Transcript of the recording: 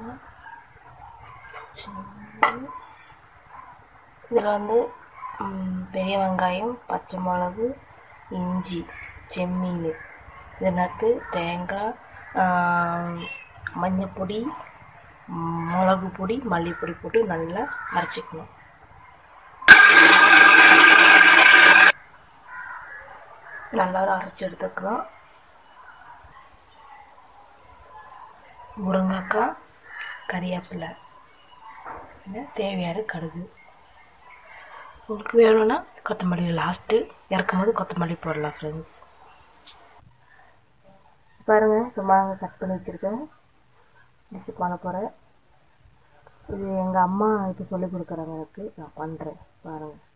இதில் வந்து ம், பெரிய வெங்காயம் பச்சை மிளகு இஞ்சி செம்மீன் இது நட்டு தேங்காய் ஆ, மஞ்சப்பொடி ம், மிளகு பொடி மல்லிப்பொடி போட்டு நல்லா அரைச்சிக்கணும் நல்லா அரைச்சி எடுத்துக்கலாம் முருங்கைக்காய் கறிவேப்பிலை இந்த தேவையான கடுகு உங்களுக்கு வேணும்னா கொத்தமல்லி லாஸ்ட்டு இறக்கும் போது கொத்தமல்லி போடலாம் ஃப்ரெண்ட்ஸ் பாருங்கள் சும்மா கட் பண்ணி வச்சுருக்கேன் டிஷ்ஷு பண்ண போகிறேன் இது எங்கள் அம்மா இப்போ சொல்லிக் கொடுக்குறாங்க எனக்கு நான் பண்ணுறேன் பாருங்கள்